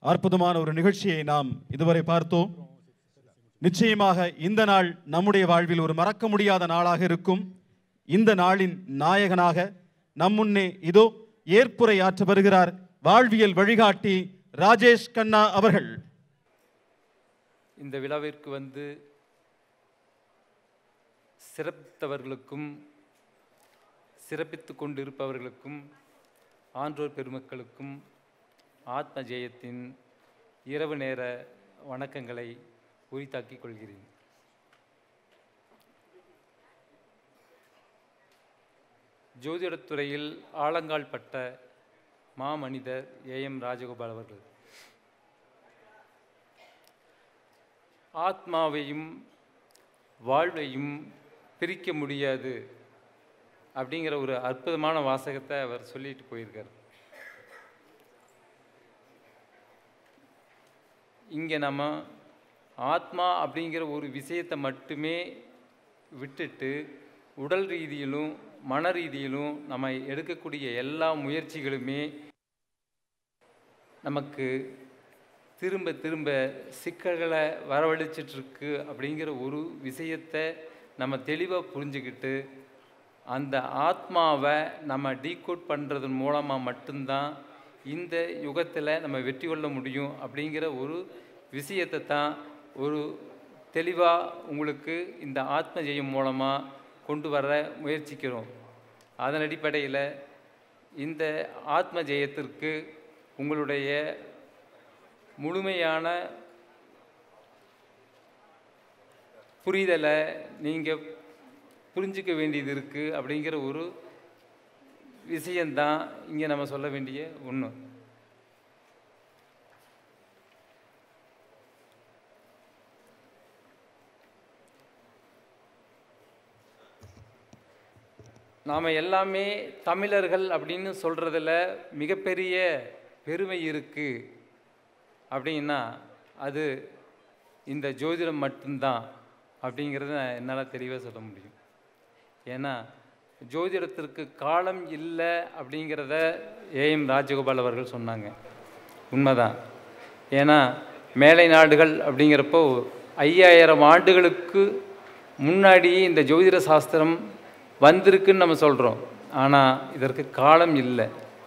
அற்புதமான ஒரு நிகழ்ச்சியை நாம் இதுவரை பார்த்தோம் நிச்சயமாக இந்த நாள் நம்முடைய வாழ்வில் ஒரு மறக்க முடியாத நாளாக இருக்கும் இந்த நாளின் நாயகனாக நம் முன்னே இதோ ஏற்புரையாற்ற வருகிறார் வாழ்வியல் வழிகாட்டி ராஜேஷ் கண்ணா அவர்கள் இந்த விழாவிற்கு வந்து சிறப்பித்தவர்களுக்கும் சிறப்பித்து கொண்டிருப்பவர்களுக்கும் ஆன்றோர் பெருமக்களுக்கும் ஆத்ம ஜெயத்தின் இரவு நேர வணக்கங்களை உரித்தாக்கிக் கொள்கிறேன் ஜோதிடத்துறையில் ஆழங்கால் பட்ட மாமனிதர் ஏஎம் ராஜகோபால் அவர்கள் ஆத்மாவையும் வாழ்வையும் பிரிக்க முடியாது அப்படிங்கிற ஒரு அற்புதமான வாசகத்தை அவர் சொல்லிட்டு போயிருக்கார் இங்கே நம்ம ஆத்மா அப்படிங்கிற ஒரு விஷயத்தை மட்டுமே விட்டுட்டு உடல் ரீதியிலும் மன ரீதியிலும் நம்ம எடுக்கக்கூடிய எல்லா முயற்சிகளுமே நமக்கு திரும்ப திரும்ப சிக்கல்களை வரவழைச்சிட்ருக்கு அப்படிங்கிற ஒரு விஷயத்தை நம்ம தெளிவாக புரிஞ்சுக்கிட்டு அந்த ஆத்மாவை நம்ம டீகோட் பண்ணுறதன் மூலமாக மட்டும்தான் இந்த யுகத்தில் நம்ம வெற்றி கொள்ள முடியும் அப்படிங்கிற ஒரு விஷயத்தை தான் ஒரு தெளிவாக உங்களுக்கு இந்த ஆத்ம ஜெயம் மூலமாக கொண்டு வர முயற்சிக்கிறோம் அதன் அடிப்படையில் இந்த ஆத்ம ஜெயத்திற்கு உங்களுடைய முழுமையான புரிதலை நீங்கள் புரிஞ்சிக்க வேண்டியது இருக்குது அப்படிங்கிற ஒரு விஷயந்தான் இங்கே நம்ம சொல்ல வேண்டிய ஒன்று நாம் எல்லாமே தமிழர்கள் அப்படின்னு சொல்கிறதுல மிகப்பெரிய பெருமை இருக்குது அப்படின்னா அது இந்த ஜோதிடம் மட்டும்தான் அப்படிங்கிறத என்னால் தெளிவாக சொல்ல முடியும் ஏன்னா ஜோதிடத்திற்கு காலம் இல்லை அப்படிங்கிறத ஏஎம் ராஜகோபால் அவர்கள் சொன்னாங்க உண்மைதான் ஏன்னா மேலை நாடுகள் அப்படிங்கிறப்போ ஐயாயிரம் ஆண்டுகளுக்கு முன்னாடியே இந்த ஜோதிட சாஸ்திரம் வந்திருக்குன்னு நம்ம சொல்கிறோம் ஆனால் இதற்கு காலம் இல்லை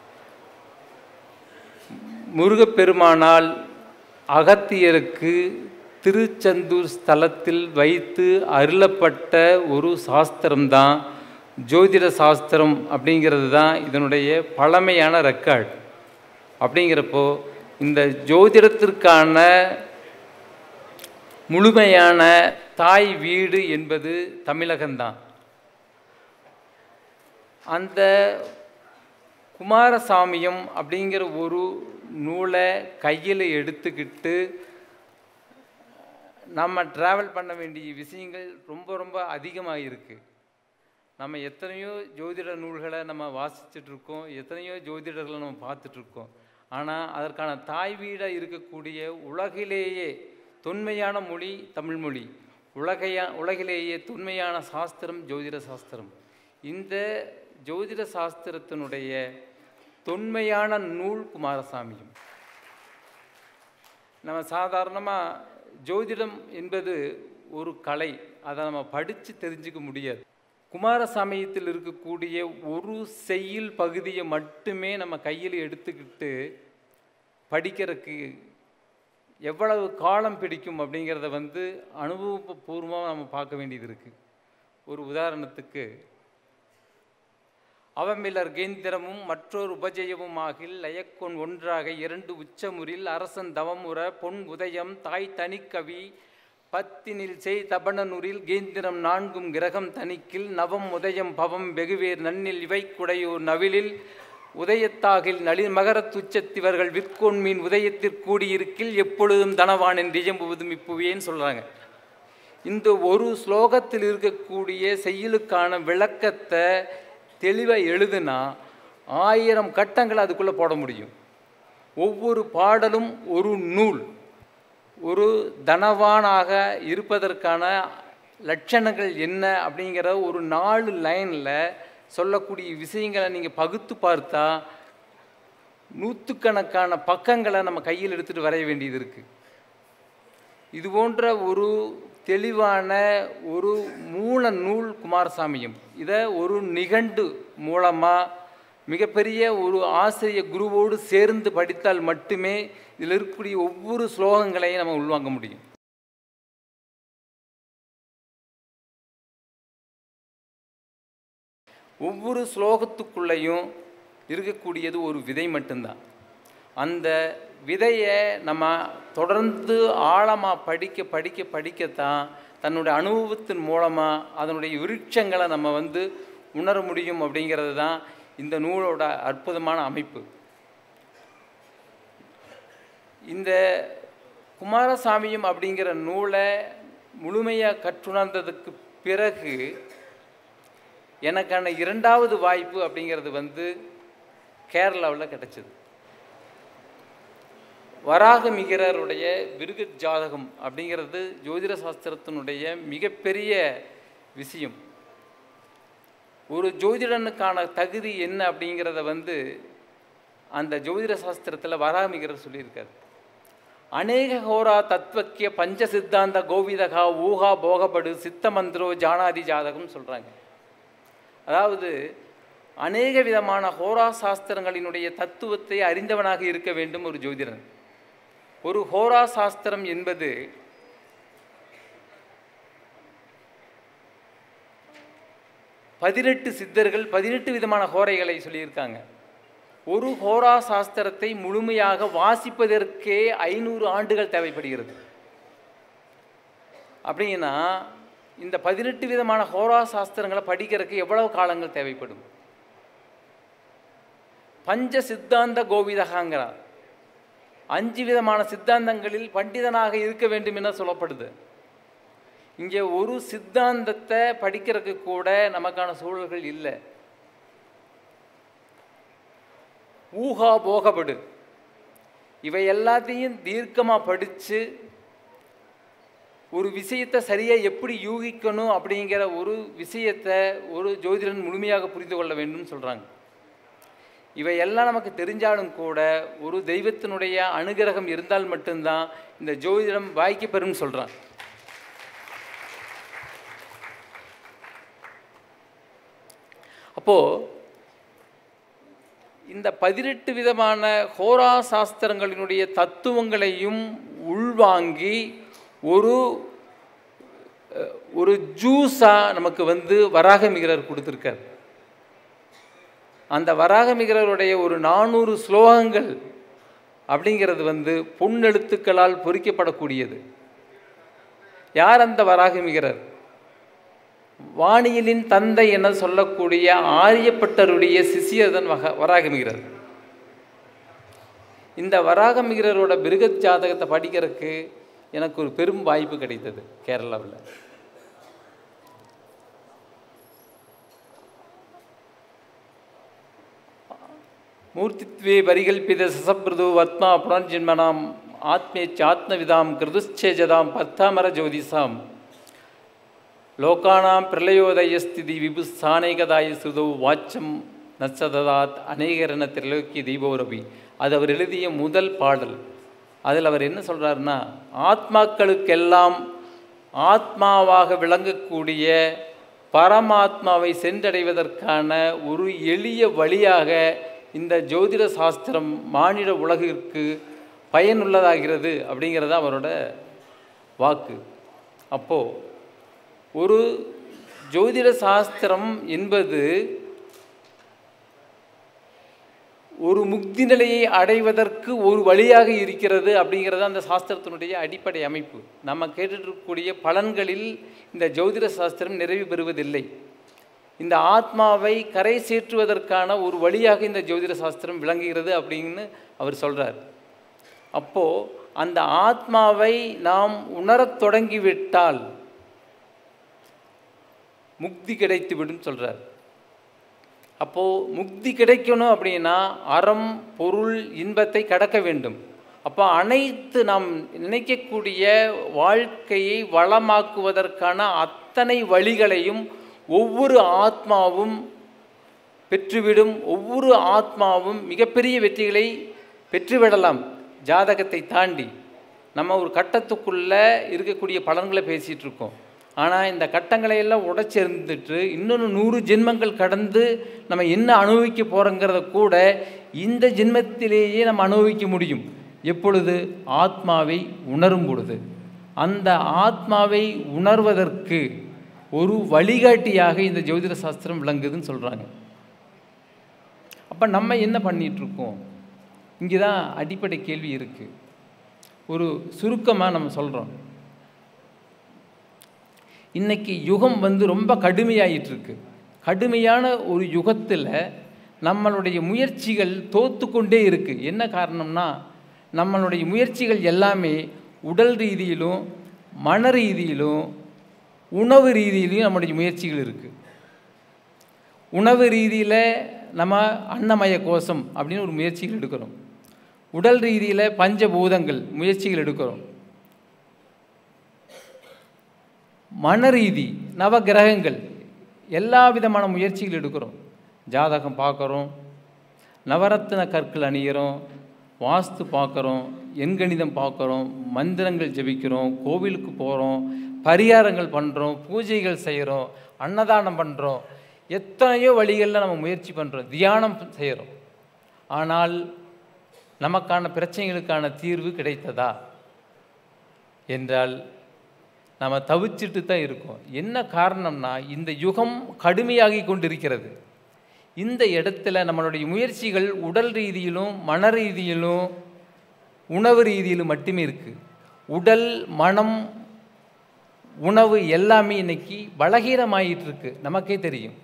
முருகப்பெருமானால் அகத்தியருக்கு திருச்செந்தூர் ஸ்தலத்தில் வைத்து அருளப்பட்ட ஒரு சாஸ்திரம்தான் ஜோதிட சாஸ்திரம் அப்படிங்கிறது தான் இதனுடைய பழமையான ரெக்கார்டு அப்படிங்கிறப்போ இந்த ஜோதிடத்திற்கான முழுமையான தாய் வீடு என்பது தமிழகம்தான் அந்த குமாரசாமியம் அப்படிங்கிற ஒரு நூலை கையில் எடுத்துக்கிட்டு நம்ம ட்ராவல் பண்ண வேண்டிய விஷயங்கள் ரொம்ப ரொம்ப அதிகமாக இருக்குது நம்ம எத்தனையோ ஜோதிட நூல்களை நம்ம வாசிச்சுட்ருக்கோம் எத்தனையோ ஜோதிடர்களை நம்ம பார்த்துட்ருக்கோம் ஆனால் அதற்கான தாய் வீடாக இருக்கக்கூடிய உலகிலேயே தொன்மையான மொழி தமிழ் மொழி உலகையா உலகிலேயே தொன்மையான சாஸ்திரம் ஜோதிட சாஸ்திரம் இந்த ஜோதிட சாஸ்திரத்தினுடைய தொன்மையான நூல் குமாரசாமியும் நம்ம சாதாரணமாக ஜோதிடம் என்பது ஒரு கலை அதை நம்ம படித்து தெரிஞ்சுக்க முடியாது குமாரசாமியத்தில் இருக்கக்கூடிய ஒரு செய்யுள் பகுதியை மட்டுமே நம்ம கையில் எடுத்துக்கிட்டு படிக்கிறதுக்கு எவ்வளவு காலம் பிடிக்கும் அப்படிங்கிறத வந்து அனுபவபூர்வமாக நம்ம பார்க்க வேண்டியது இருக்குது ஒரு உதாரணத்துக்கு அவமிலர் கேந்திரமும் மற்றொரு உபஜயமும் ஆகில் லயக்கொன் ஒன்றாக இரண்டு உச்சமுறில் அரசன் தவமுற பொன் உதயம் தாய் தனிக்கவி பத்தினில் செய் தபனனுரில் கேந்திரம் நான்கும் கிரகம் தனிக்கில் நவம் உதயம் பவம் வெகுவேர் நன்னில் இவை குடையோர் நவிலில் உதயத்தாகில் நளி மகரத் உச்சத்திவர்கள் விற்கோன் மீன் உதயத்திற் கூடியிருக்கில் எப்பொழுதும் தனவான் என்று இயம்புவதும் இப்புவியேன்னு சொல்கிறாங்க இந்த ஒரு ஸ்லோகத்தில் இருக்கக்கூடிய செய்யுளுக்கான விளக்கத்தை தெளிவாக எழுதுனா ஆயிரம் கட்டங்களை அதுக்குள்ளே போட முடியும் ஒவ்வொரு பாடலும் ஒரு நூல் ஒரு தனவானாக இருப்பதற்கான லட்சணங்கள் என்ன அப்படிங்கிற ஒரு நாலு லைனில் சொல்லக்கூடிய விஷயங்களை நீங்கள் பகுத்து பார்த்தா நூற்றுக்கணக்கான பக்கங்களை நம்ம கையில் எடுத்துகிட்டு வரைய வேண்டியது இருக்குது இது போன்ற ஒரு தெளிவான ஒரு மூல நூல் குமாரசாமியும் இதை ஒரு நிகண்டு மூலமாக மிகப்பெரிய ஒரு ஆசிரிய குருவோடு சேர்ந்து படித்தால் மட்டுமே இதில் இருக்கக்கூடிய ஒவ்வொரு ஸ்லோகங்களையும் நம்ம உள்வாங்க முடியும் ஒவ்வொரு ஸ்லோகத்துக்குள்ளேயும் இருக்கக்கூடியது ஒரு விதை மட்டும்தான் அந்த விதையை நம்ம தொடர்ந்து ஆழமாக படிக்க படிக்க படிக்கத்தான் தன்னுடைய அனுபவத்தின் மூலமாக அதனுடைய விருட்சங்களை நம்ம வந்து உணர முடியும் அப்படிங்கிறது தான் இந்த நூலோட அற்புதமான அமைப்பு இந்த குமாரசாமியும் அப்படிங்கிற நூலை முழுமையாக கற்றுணர்ந்ததுக்கு பிறகு எனக்கான இரண்டாவது வாய்ப்பு அப்படிங்கிறது வந்து கேரளாவில் கிடச்சிது வராகமிகரருடைய விருகத் ஜாதகம் அப்படிங்கிறது ஜோதிட சாஸ்திரத்தினுடைய மிகப்பெரிய விஷயம் ஒரு ஜோதிடனுக்கான தகுதி என்ன அப்படிங்கிறத வந்து அந்த ஜோதிட சாஸ்திரத்தில் வராகமிகரர் சொல்லியிருக்காரு அநேக ஹோரா தத்வக்கிய பஞ்ச சித்தாந்த கோவிதகா ஊகா போகப்படு சித்த மந்திரோ ஜானாதி ஜாதகம் சொல்கிறாங்க அதாவது அநேக விதமான ஹோரா சாஸ்திரங்களினுடைய தத்துவத்தை அறிந்தவனாக இருக்க வேண்டும் ஒரு ஜோதிடன் ஒரு ஹோரா சாஸ்திரம் என்பது பதினெட்டு சித்தர்கள் பதினெட்டு விதமான ஹோரைகளை சொல்லியிருக்காங்க ஒரு ஹோரா சாஸ்திரத்தை முழுமையாக வாசிப்பதற்கே ஐநூறு ஆண்டுகள் தேவைப்படுகிறது அப்படின்னா இந்த பதினெட்டு விதமான ஹோரா சாஸ்திரங்களை படிக்கிறதுக்கு எவ்வளவு காலங்கள் தேவைப்படும் பஞ்ச சித்தாந்த கோவிதகாங்கிறார் அஞ்சு விதமான சித்தாந்தங்களில் பண்டிதனாக இருக்க வேண்டும் என சொல்லப்படுது இங்கே ஒரு சித்தாந்தத்தை படிக்கிறதுக்கு கூட நமக்கான சூழல்கள் இல்லை ஊகா போகப்படு இவை எல்லாத்தையும் தீர்க்கமாக படித்து ஒரு விஷயத்தை சரியாக எப்படி யூகிக்கணும் அப்படிங்கிற ஒரு விஷயத்தை ஒரு ஜோதிடன் முழுமையாக புரிந்து கொள்ள வேண்டும்னு சொல்கிறாங்க இவை எல்லாம் நமக்கு தெரிஞ்சாலும் கூட ஒரு தெய்வத்தினுடைய அனுகிரகம் இருந்தால் மட்டும்தான் இந்த ஜோதிடம் வாய்க்கு பெறும் சொல்கிறான் அப்போது இந்த பதினெட்டு விதமான ஹோரா சாஸ்திரங்களினுடைய தத்துவங்களையும் உள்வாங்கி ஒரு அஹ், ஒரு ஜூஸாக நமக்கு வந்து வராகமிகரர் கொடுத்துருக்கார் அந்த வராகமிகரருடைய ஒரு நானூறு ஸ்லோகங்கள் அப்படிங்கிறது வந்து பொன்னெழுத்துக்களால் பொறிக்கப்படக்கூடியது யார் அந்த வராகமிகரர் வாணியலின் தந்தை என சொல்லக்கூடிய ஆரியப்பட்டருடைய சிசியதன் வக வராகமிகரர் இந்த வராகமிகரரோட பிருகத் ஜாதகத்தை படிக்கிறதுக்கு எனக்கு ஒரு பெரும் வாய்ப்பு கிடைத்தது கேரளாவில் மூர்த்தித்வே பரிகல்பித சசப்ரது வத்மா புனர்ஜென்மனாம் ஆத்மேச்சாத்மவிதாம் கிருதுச்சேஜதாம் பத்தாமர ஜோதிசாம் லோகானாம் பிரளயோதயஸ்திதி விபுஸ்தானைகதாய சுதோ வாச்சம் நச்சததாத் அநேகரண திரிலோக்கிய தீபோரபி அது அவர் எழுதிய முதல் பாடல் அதில் அவர் என்ன சொல்கிறாருன்னா ஆத்மாக்களுக்கெல்லாம் ஆத்மாவாக விளங்கக்கூடிய பரமாத்மாவை சென்றடைவதற்கான ஒரு எளிய வழியாக இந்த ஜோதிட சாஸ்திரம் மானிட உலகிற்கு பயனுள்ளதாகிறது அப்படிங்கிறது அவரோட வாக்கு அப்போது ஒரு ஜோதிட சாஸ்திரம் என்பது ஒரு முக்தி நிலையை அடைவதற்கு ஒரு வழியாக இருக்கிறது அப்படிங்கிறது அந்த சாஸ்திரத்தினுடைய அடிப்படை அமைப்பு நம்ம கேட்டுருக்கக்கூடிய பலன்களில் இந்த ஜோதிட சாஸ்திரம் நிறைவு பெறுவதில்லை இந்த ஆத்மாவை கரை சேற்றுவதற்கான ஒரு வழியாக இந்த ஜோதிட சாஸ்திரம் விளங்குகிறது அப்படின்னு அவர் சொல்கிறார் அப்போது அந்த ஆத்மாவை நாம் உணரத் தொடங்கிவிட்டால் முக்தி கிடைத்துவிடும் சொல்கிறார் அப்போது முக்தி கிடைக்கணும் அப்படின்னா அறம் பொருள் இன்பத்தை கடக்க வேண்டும் அப்போ அனைத்து நாம் நினைக்கக்கூடிய வாழ்க்கையை வளமாக்குவதற்கான அத்தனை வழிகளையும் ஒவ்வொரு ஆத்மாவும் பெற்றுவிடும் ஒவ்வொரு ஆத்மாவும் மிகப்பெரிய வெற்றிகளை பெற்றுவிடலாம் ஜாதகத்தை தாண்டி நம்ம ஒரு கட்டத்துக்குள்ளே இருக்கக்கூடிய பலன்களை பேசிகிட்டு இருக்கோம் ஆனால் இந்த கட்டங்களை எல்லாம் உடைச்செறிந்துட்டு இன்னொன்று நூறு ஜென்மங்கள் கடந்து நம்ம என்ன அனுபவிக்க போகிறோங்கிறத கூட இந்த ஜென்மத்திலேயே நம்ம அனுபவிக்க முடியும் எப்பொழுது ஆத்மாவை உணரும் பொழுது அந்த ஆத்மாவை உணர்வதற்கு ஒரு வழிகாட்டியாக இந்த ஜோதிட சாஸ்திரம் விளங்குதுன்னு சொல்கிறாங்க அப்போ நம்ம என்ன பண்ணிகிட்ருக்கோம் இங்கே தான் அடிப்படை கேள்வி இருக்குது ஒரு சுருக்கமாக நம்ம சொல்கிறோம் இன்னைக்கு யுகம் வந்து ரொம்ப கடுமையாயிட்டு இருக்கு கடுமையான ஒரு யுகத்தில் நம்மளுடைய முயற்சிகள் தோத்து கொண்டே இருக்குது என்ன காரணம்னா நம்மளுடைய முயற்சிகள் எல்லாமே உடல் ரீதியிலும் மன ரீதியிலும் உணவு ரீதியிலையும் நம்முடைய முயற்சிகள் இருக்குது உணவு ரீதியில் நம்ம அன்னமய கோஷம் அப்படின்னு ஒரு முயற்சிகள் எடுக்கிறோம் உடல் ரீதியில் பஞ்சபூதங்கள் முயற்சிகள் எடுக்கிறோம் மன ரீதி நவ கிரகங்கள் எல்லா விதமான முயற்சிகள் எடுக்கிறோம் ஜாதகம் பார்க்குறோம் நவரத்தின கற்கள் அணிகிறோம் வாஸ்து பார்க்குறோம் எண்கணிதம் பார்க்குறோம் மந்திரங்கள் ஜெபிக்கிறோம் கோவிலுக்கு போகிறோம் பரிகாரங்கள் பண்ணுறோம் பூஜைகள் செய்கிறோம் அன்னதானம் பண்ணுறோம் எத்தனையோ வழிகளில் நம்ம முயற்சி பண்ணுறோம் தியானம் செய்கிறோம் ஆனால் நமக்கான பிரச்சனைகளுக்கான தீர்வு கிடைத்ததா என்றால் நம்ம தவிச்சிட்டு தான் இருக்கோம் என்ன காரணம்னா இந்த யுகம் கடுமையாகி கொண்டிருக்கிறது இந்த இடத்துல நம்மளுடைய முயற்சிகள் உடல் ரீதியிலும் மன ரீதியிலும் உணவு ரீதியிலும் மட்டுமே இருக்குது உடல் மனம் உணவு எல்லாமே இன்னைக்கு பலகீனமாயிட்டு இருக்கு நமக்கே தெரியும்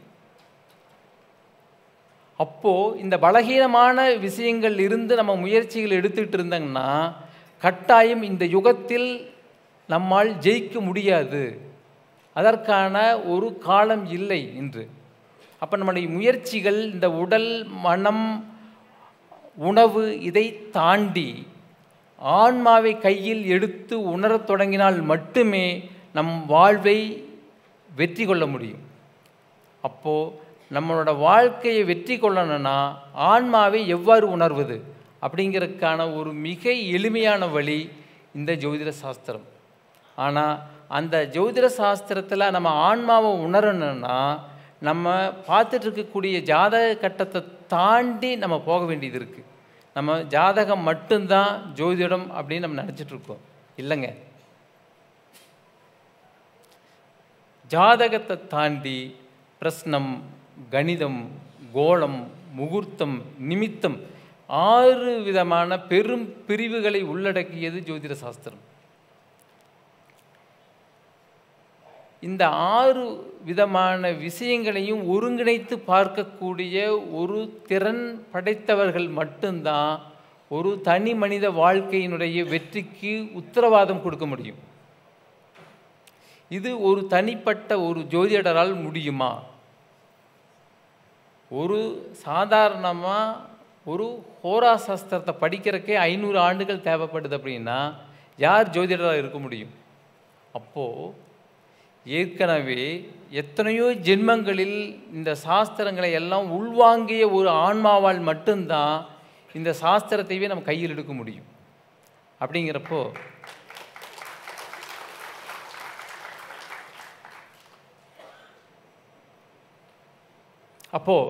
அப்போது இந்த பலகீனமான விஷயங்கள் இருந்து நம்ம முயற்சிகள் எடுத்துக்கிட்டு இருந்தாங்கன்னா கட்டாயம் இந்த யுகத்தில் நம்மால் ஜெயிக்க முடியாது அதற்கான ஒரு காலம் இல்லை இன்று அப்போ நம்முடைய முயற்சிகள் இந்த உடல் மனம் உணவு இதை தாண்டி ஆன்மாவை கையில் எடுத்து உணரத் தொடங்கினால் மட்டுமே நம் வாழ்வை வெற்றி கொள்ள முடியும் அப்போது நம்மளோட வாழ்க்கையை வெற்றி கொள்ளணும்னா ஆன்மாவை எவ்வாறு உணர்வது அப்படிங்கிறதுக்கான ஒரு மிக எளிமையான வழி இந்த ஜோதிட சாஸ்திரம் ஆனால் அந்த ஜோதிட சாஸ்திரத்தில் நம்ம ஆன்மாவை உணரணும்னா நம்ம பார்த்துட்டு இருக்கக்கூடிய ஜாதக கட்டத்தை தாண்டி நம்ம போக வேண்டியது இருக்குது நம்ம ஜாதகம் மட்டும்தான் ஜோதிடம் அப்படின்னு நம்ம நினச்சிட்டு இருக்கோம் இல்லைங்க ஜாதகத்தை தாண்டி பிரஸ்னம் கணிதம் கோலம் முகூர்த்தம் நிமித்தம் ஆறு விதமான பெரும் பிரிவுகளை உள்ளடக்கியது ஜோதிட சாஸ்திரம் இந்த ஆறு விதமான விஷயங்களையும் ஒருங்கிணைத்து பார்க்கக்கூடிய ஒரு திறன் படைத்தவர்கள் மட்டும்தான் ஒரு தனி மனித வாழ்க்கையினுடைய வெற்றிக்கு உத்தரவாதம் கொடுக்க முடியும் இது ஒரு தனிப்பட்ட ஒரு ஜோதிடரால் முடியுமா ஒரு சாதாரணமாக ஒரு ஹோரா சாஸ்திரத்தை படிக்கிறக்கே ஐநூறு ஆண்டுகள் தேவைப்படுது அப்படின்னா யார் ஜோதிடராக இருக்க முடியும் அப்போது ஏற்கனவே எத்தனையோ ஜென்மங்களில் இந்த சாஸ்திரங்களை எல்லாம் உள்வாங்கிய ஒரு ஆன்மாவால் மட்டும்தான் இந்த சாஸ்திரத்தையே நம்ம கையில் எடுக்க முடியும் அப்படிங்கிறப்போ அப்போ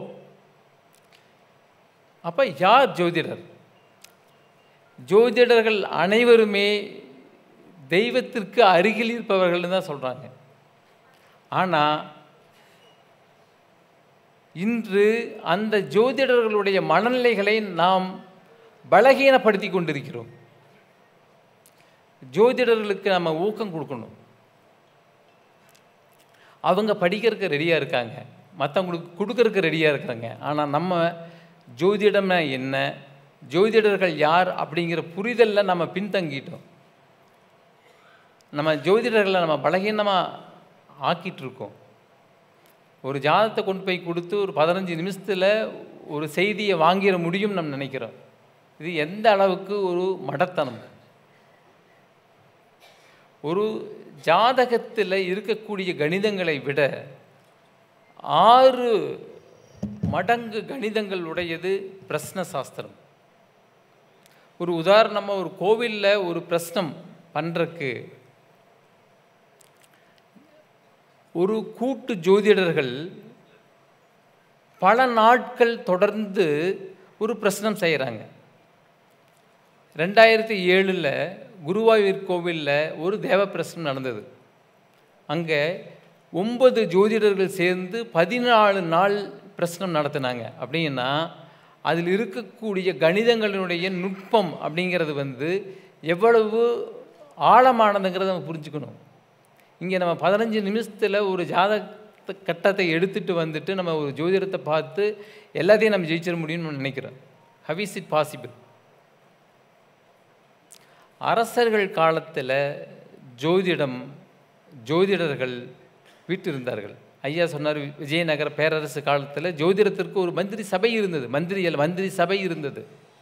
அப்போ யார் ஜோதிடர் ஜோதிடர்கள் அனைவருமே தெய்வத்திற்கு அருகில் இருப்பவர்கள்னு தான் சொல்கிறாங்க ஆனால் இன்று அந்த ஜோதிடர்களுடைய மனநிலைகளை நாம் பலகீனப்படுத்தி கொண்டிருக்கிறோம் ஜோதிடர்களுக்கு நம்ம ஊக்கம் கொடுக்கணும் அவங்க படிக்கிறதுக்கு ரெடியாக இருக்காங்க மற்றவங்களுக்கு கொடுக்கறதுக்கு ரெடியாக இருக்கிறாங்க ஆனால் நம்ம ஜோதிடம்னா என்ன ஜோதிடர்கள் யார் அப்படிங்கிற புரிதலில் நம்ம பின்தங்கிட்டோம் நம்ம ஜோதிடர்களை நம்ம பலகீனமாக ஆக்கிட்டு இருக்கோம் ஒரு ஜாதகத்தை கொண்டு போய் கொடுத்து ஒரு பதினஞ்சு நிமிஷத்தில் ஒரு செய்தியை வாங்கிட முடியும் நம்ம நினைக்கிறோம் இது எந்த அளவுக்கு ஒரு மடத்தனம் ஒரு ஜாதகத்தில் இருக்கக்கூடிய கணிதங்களை விட ஆறு மடங்கு கணிதங்கள் உடையது பிரஸ்ன சாஸ்திரம் ஒரு உதாரணமாக ஒரு கோவிலில் ஒரு பிரஸ்னம் பண்ணுறக்கு ஒரு கூட்டு ஜோதிடர்கள் பல நாட்கள் தொடர்ந்து ஒரு பிரசனம் செய்கிறாங்க ரெண்டாயிரத்தி ஏழில் குருவாயூர் கோவிலில் ஒரு தேவ பிரசனம் நடந்தது அங்கே ஒன்பது ஜோதிடர்கள் சேர்ந்து பதினாலு நாள் பிரசனம் நடத்தினாங்க அப்படின்னா அதில் இருக்கக்கூடிய கணிதங்களினுடைய நுட்பம் அப்படிங்கிறது வந்து எவ்வளவு ஆழமானதுங்கிறத நம்ம புரிஞ்சுக்கணும் இங்கே நம்ம பதினஞ்சு நிமிஷத்தில் ஒரு ஜாதக கட்டத்தை எடுத்துகிட்டு வந்துட்டு நம்ம ஒரு ஜோதிடத்தை பார்த்து எல்லாத்தையும் நம்ம ஜெயிச்சிட முடியும்னு நம்ம நினைக்கிறோம் ஹவ் இஸ் இட் பாசிபிள் அரசர்கள் காலத்தில் ஜோதிடம் ஜோதிடர்கள் வீட்டிருந்தார்கள் ஐயா சொன்னார் விஜயநகர பேரரசு காலத்தில் ஜோதிடத்திற்கு ஒரு மந்திரி சபை இருந்தது மந்திரி அல்ல மந்திரி சபை இருந்தது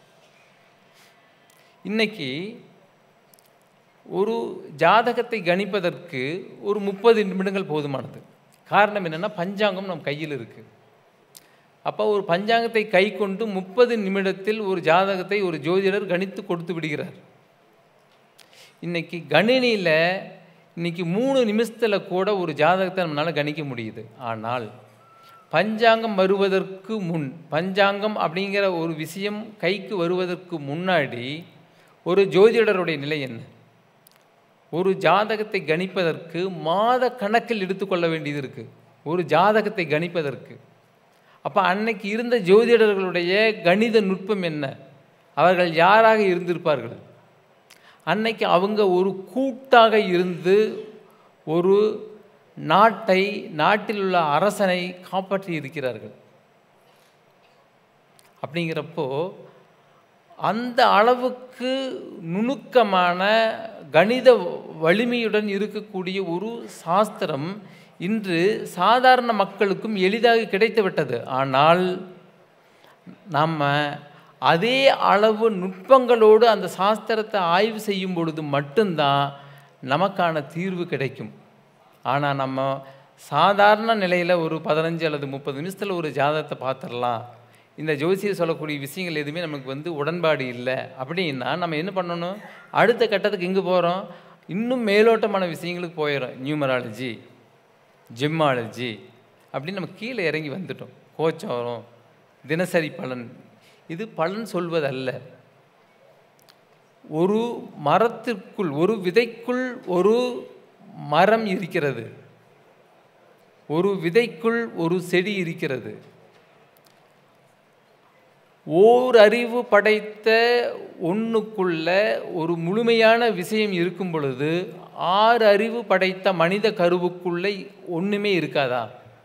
இன்னைக்கு ஒரு ஜாதகத்தை கணிப்பதற்கு ஒரு முப்பது நிமிடங்கள் போதுமானது காரணம் என்னென்னா பஞ்சாங்கம் நம் கையில் இருக்குது அப்போ ஒரு பஞ்சாங்கத்தை கை கொண்டு முப்பது நிமிடத்தில் ஒரு ஜாதகத்தை ஒரு ஜோதிடர் கணித்து கொடுத்து விடுகிறார் இன்னைக்கு கணினியில் இன்னைக்கு மூணு நிமிஷத்தில் கூட ஒரு ஜாதகத்தை நம்மளால் கணிக்க முடியுது ஆனால் பஞ்சாங்கம் வருவதற்கு முன் பஞ்சாங்கம் அப்படிங்கிற ஒரு விஷயம் கைக்கு வருவதற்கு முன்னாடி ஒரு ஜோதிடருடைய நிலை என்ன ஒரு ஜாதகத்தை கணிப்பதற்கு மாத கணக்கில் எடுத்துக்கொள்ள வேண்டியது இருக்குது ஒரு ஜாதகத்தை கணிப்பதற்கு அப்போ அன்னைக்கு இருந்த ஜோதிடர்களுடைய கணித நுட்பம் என்ன அவர்கள் யாராக இருந்திருப்பார்கள் அன்னைக்கு அவங்க ஒரு கூட்டாக இருந்து ஒரு நாட்டை நாட்டில் உள்ள அரசனை காப்பாற்றி இருக்கிறார்கள் அப்படிங்கிறப்போ அந்த அளவுக்கு நுணுக்கமான கணித வலிமையுடன் இருக்கக்கூடிய ஒரு சாஸ்திரம் இன்று சாதாரண மக்களுக்கும் எளிதாக கிடைத்து விட்டது ஆனால் நம்ம அதே அளவு நுட்பங்களோடு அந்த சாஸ்திரத்தை ஆய்வு செய்யும் பொழுது மட்டும்தான் நமக்கான தீர்வு கிடைக்கும் ஆனால் நம்ம சாதாரண நிலையில் ஒரு பதினஞ்சு அல்லது முப்பது நிமிஷத்தில் ஒரு ஜாதகத்தை பார்த்துடலாம் இந்த ஜோசியர் சொல்லக்கூடிய விஷயங்கள் எதுவுமே நமக்கு வந்து உடன்பாடு இல்லை அப்படின்னா நம்ம என்ன பண்ணணும் அடுத்த கட்டத்துக்கு எங்கே போகிறோம் இன்னும் மேலோட்டமான விஷயங்களுக்கு போயிடும் நியூமராலஜி ஜிம்மாலஜி அப்படின்னு நம்ம கீழே இறங்கி வந்துட்டோம் கோச்சாரம் தினசரி பலன் இது பலன் சொல்வதல்ல ஒரு மரத்திற்குள் ஒரு விதைக்குள் ஒரு மரம் இருக்கிறது ஒரு விதைக்குள் ஒரு செடி இருக்கிறது ஓர் அறிவு படைத்த ஒன்றுக்குள்ள ஒரு முழுமையான விஷயம் இருக்கும் பொழுது ஆறு அறிவு படைத்த மனித கருவுக்குள்ளே ஒன்றுமே இருக்காதா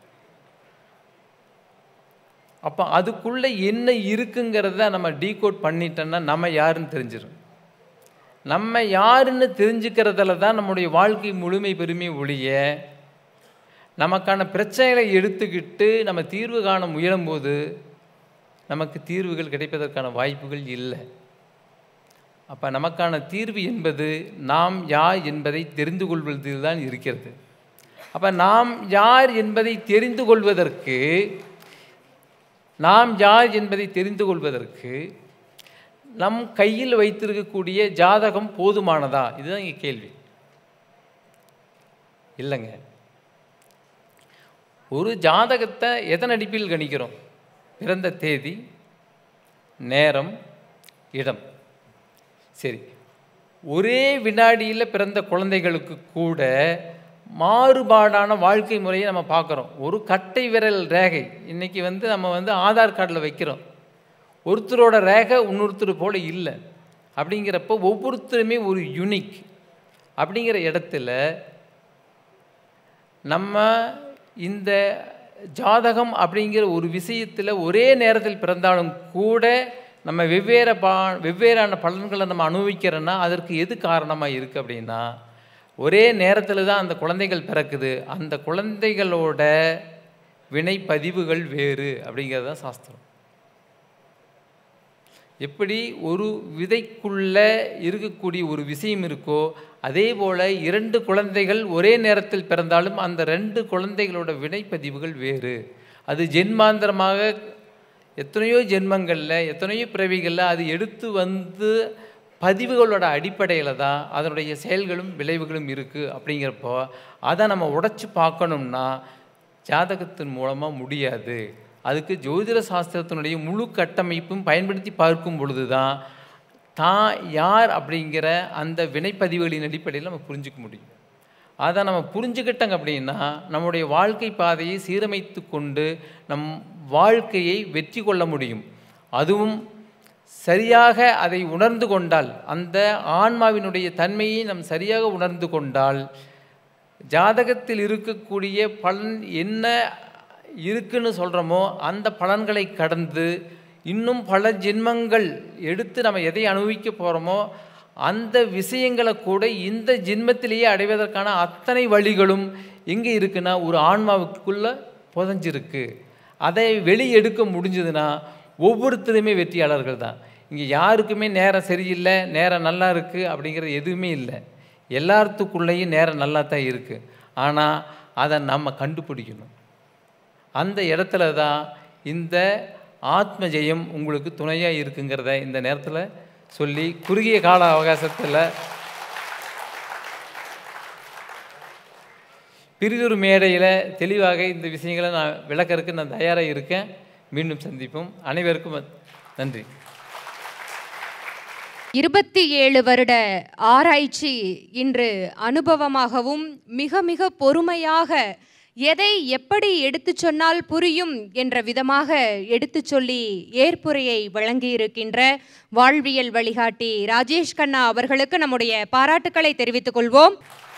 அப்போ அதுக்குள்ளே என்ன இருக்குங்கிறத நம்ம டீகோட் பண்ணிட்டோன்னா நம்ம யாருன்னு தெரிஞ்சிடும் நம்ம யாருன்னு தெரிஞ்சுக்கிறதுல தான் நம்முடைய வாழ்க்கை முழுமை பெருமை ஒழிய நமக்கான பிரச்சனைகளை எடுத்துக்கிட்டு நம்ம தீர்வு காண முயலும்போது நமக்கு தீர்வுகள் கிடைப்பதற்கான வாய்ப்புகள் இல்லை அப்போ நமக்கான தீர்வு என்பது நாம் யார் என்பதை தெரிந்து கொள்வதில் தான் இருக்கிறது அப்போ நாம் யார் என்பதை தெரிந்து கொள்வதற்கு நாம் யார் என்பதை தெரிந்து கொள்வதற்கு நம் கையில் வைத்திருக்கக்கூடிய ஜாதகம் போதுமானதா இதுதான் இங்கே கேள்வி இல்லைங்க ஒரு ஜாதகத்தை எதன் அடிப்பில் கணிக்கிறோம் பிறந்த தேதி நேரம் இடம் சரி ஒரே வினாடியில் பிறந்த குழந்தைகளுக்கு கூட மாறுபாடான வாழ்க்கை முறையை நம்ம பார்க்குறோம் ஒரு கட்டை விரல் ரேகை இன்றைக்கி வந்து நம்ம வந்து ஆதார் கார்டில் வைக்கிறோம் ஒருத்தரோட ரேகை இன்னொருத்தர் போல் இல்லை அப்படிங்கிறப்போ ஒவ்வொருத்தருமே ஒரு யுனிக் அப்படிங்கிற இடத்துல நம்ம இந்த ஜாதகம் அப்படிங்கிற ஒரு விஷயத்தில் ஒரே நேரத்தில் பிறந்தாலும் கூட நம்ம வெவ்வேறு பா வெவ்வேறான பலன்களை நம்ம அனுபவிக்கிறோன்னா அதற்கு எது காரணமாக இருக்குது அப்படின்னா ஒரே நேரத்தில் தான் அந்த குழந்தைகள் பிறக்குது அந்த குழந்தைகளோட வினைப்பதிவுகள் வேறு அப்படிங்கிறது தான் சாஸ்திரம் எப்படி ஒரு விதைக்குள்ளே இருக்கக்கூடிய ஒரு விஷயம் இருக்கோ அதே போல் இரண்டு குழந்தைகள் ஒரே நேரத்தில் பிறந்தாலும் அந்த ரெண்டு குழந்தைகளோட வினைப்பதிவுகள் வேறு அது ஜென்மாந்திரமாக எத்தனையோ ஜென்மங்களில் எத்தனையோ பிறவிகளில் அது எடுத்து வந்து பதிவுகளோட அடிப்படையில் தான் அதனுடைய செயல்களும் விளைவுகளும் இருக்குது அப்படிங்கிறப்போ அதை நம்ம உடைச்சு பார்க்கணும்னா ஜாதகத்தின் மூலமாக முடியாது அதுக்கு ஜோதிட சாஸ்திரத்தினுடைய முழு கட்டமைப்பும் பயன்படுத்தி பார்க்கும் பொழுது தான் தான் யார் அப்படிங்கிற அந்த வினைப்பதிவுகளின் அடிப்படையில் நம்ம புரிஞ்சுக்க முடியும் அதை நம்ம புரிஞ்சுக்கிட்டோங்க அப்படின்னா நம்முடைய வாழ்க்கை பாதையை சீரமைத்து கொண்டு நம் வாழ்க்கையை வெற்றி கொள்ள முடியும் அதுவும் சரியாக அதை உணர்ந்து கொண்டால் அந்த ஆன்மாவினுடைய தன்மையை நம் சரியாக உணர்ந்து கொண்டால் ஜாதகத்தில் இருக்கக்கூடிய பலன் என்ன இருக்குன்னு சொல்கிறோமோ அந்த பலன்களை கடந்து இன்னும் பல ஜென்மங்கள் எடுத்து நம்ம எதை அனுபவிக்க போகிறோமோ அந்த விஷயங்களை கூட இந்த ஜென்மத்திலேயே அடைவதற்கான அத்தனை வழிகளும் எங்கே இருக்குன்னா ஒரு ஆன்மாவுக்குள்ளே புதஞ்சிருக்கு அதை வெளியே எடுக்க முடிஞ்சதுன்னா ஒவ்வொருத்தருமே வெற்றியாளர்கள் தான் இங்கே யாருக்குமே நேரம் சரியில்லை நேரம் நல்லா இருக்குது அப்படிங்கிறது எதுவுமே இல்லை எல்லாத்துக்குள்ளேயும் நேரம் நல்லா தான் இருக்குது ஆனால் அதை நம்ம கண்டுபிடிக்கணும் அந்த இடத்துல தான் இந்த ஆத்ம ஜெயம் உங்களுக்கு துணையாக இருக்குங்கிறத இந்த நேரத்தில் சொல்லி குறுகிய கால அவகாசத்தில் பிரிதொரு மேடையில் தெளிவாக இந்த விஷயங்களை நான் விளக்கறதுக்கு நான் தயாராக இருக்கேன் மீண்டும் சந்திப்போம் அனைவருக்கும் நன்றி இருபத்தி ஏழு வருட ஆராய்ச்சி இன்று அனுபவமாகவும் மிக மிக பொறுமையாக எதை எப்படி எடுத்துச் சொன்னால் புரியும் என்ற விதமாக எடுத்துச் சொல்லி ஏற்புரையை வழங்கியிருக்கின்ற வாழ்வியல் வழிகாட்டி ராஜேஷ் கண்ணா அவர்களுக்கு நம்முடைய பாராட்டுக்களை தெரிவித்துக் கொள்வோம்